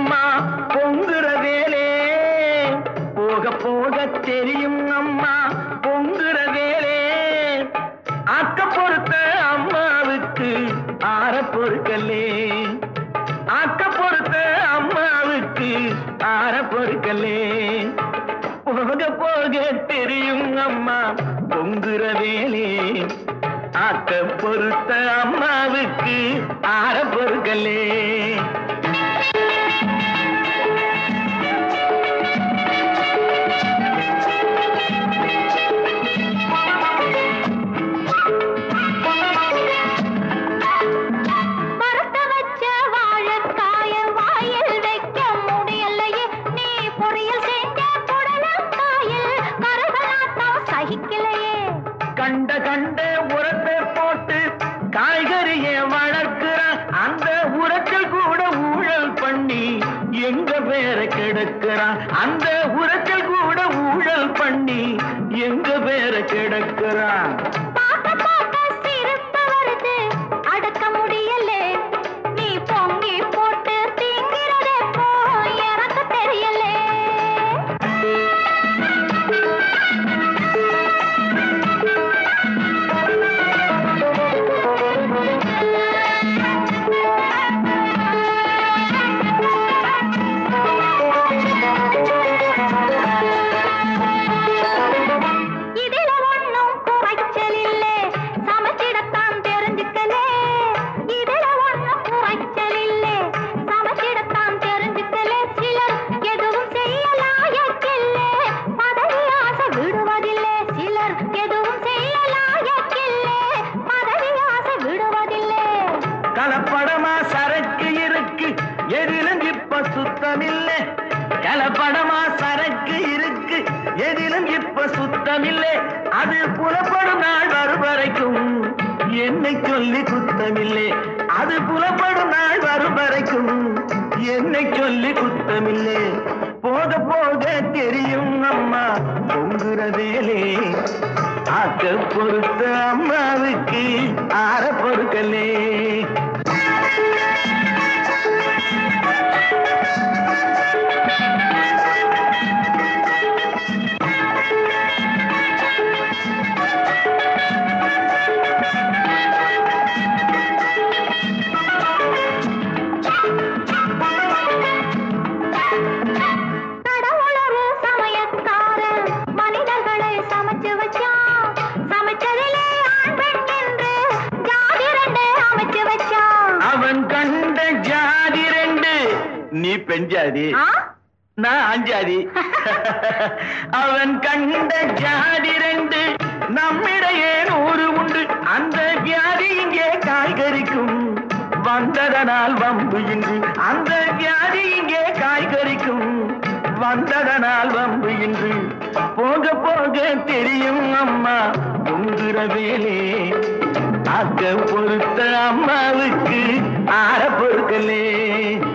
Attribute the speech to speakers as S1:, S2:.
S1: அம்மா பொங்குற வேலே போக போக தெரியும் அம்மா பொங்குற வேலே அக்க பொறுத்த அம்மாவுக்கு ஆற பொறுக்கலே அக்க பொறுத்த அம்மாவுக்கு ஆற பொறுக்கலே போக போக தெரியும் அம்மா பொங்குற வேலே ஆக்க பொறுத்த அம்மாவுக்கு ஆற பொறுக்கலே
S2: வறுத்து வச்ச வாழைக்காய வாயில் வைக்க முடியலையே நீ பொரியல் செஞ்ச புடலங்காயில் கருகலாட்டம் சகிக்கலையே
S1: கண்ட கண்ட உரத்தை போட்டு காய்கறியை வளர்க்கிறான் அந்த உரத்தில் கூட ஊழல் பண்ணி எங்க பேரை கெடுக்கிறான் அந்த உரத்தில் கூட ஊழல் பண்ணி எங்க பேரை கெடுக்கிறான்
S2: பார்க்க பார்க்க சிரிப்பு வருது அடக்க முடியலே நீ பொங்கி போட்டு திங்கிறதே போ எனக்கு தெரியலே இதுல ஒண்ணும் குறைச்சல் இல்லே சமைச்சிடத்தான் தெரிஞ்சுக்கலே இதுல ஒண்ணும் குறைச்சல் இல்லே சமைச்சிடத்தான் தெரிஞ்சுக்கலே சிலர் எதுவும் செய்ய லாயக்கில்லே பதவி ஆசை விடுவதில்லை சிலர் எதுவும் செய்ய லாயக்கில்லே பதவி ஆசை விடுவதில்லை
S1: கலப்படமா சரக்கு இருக்கு எதிலும் இப்ப சுத்தமில்லை கலப்படமா சரக்கு இருக்கு எதிலும் இப்ப சுத்தமில்லை அது புலப்படும் நாள் வரும் வரைக்கும் என்னை சொல்லி குத்தமில்லை அது புலப்படும் நாள் வரும் வரைக்கும் என்னை சொல்லி குத்தமில்லை போக போக தெரியும் அம்மா பொங்குற வேலே ஆக்க பொறுத்த அம்மாவுக்கு ஆற பொறுக்கலே
S2: கடவுளொரு சமயக்காரன் மனிதர்களை சமைச்சு வச்சான் சமைச்சதிலே ஆண் பெண் என்று ஜாதி ரெண்டு அமைச்சு வச்சான்
S1: அவன் கண்ட ஜாதி ரெண்டு நீ பெண் ஜாதி
S2: ஆ?
S1: நான் அஞ்சாதி அவன் கண்ட ஜாதி ரெண்டு நம்மிடையே நூறு உண்டு அந்த வியாதி இங்கே காய்கறிக்கும் வந்ததனால் வம்பு இன்று அந்த வியாதி இங்கே காய்கறிக்கும் வந்ததனால் வம்பு இன்று போக போக தெரியும் அம்மா பொங்குற வேலே ஆக்க பொறுத்த அம்மாவுக்கு ஆற பொறுக்கலே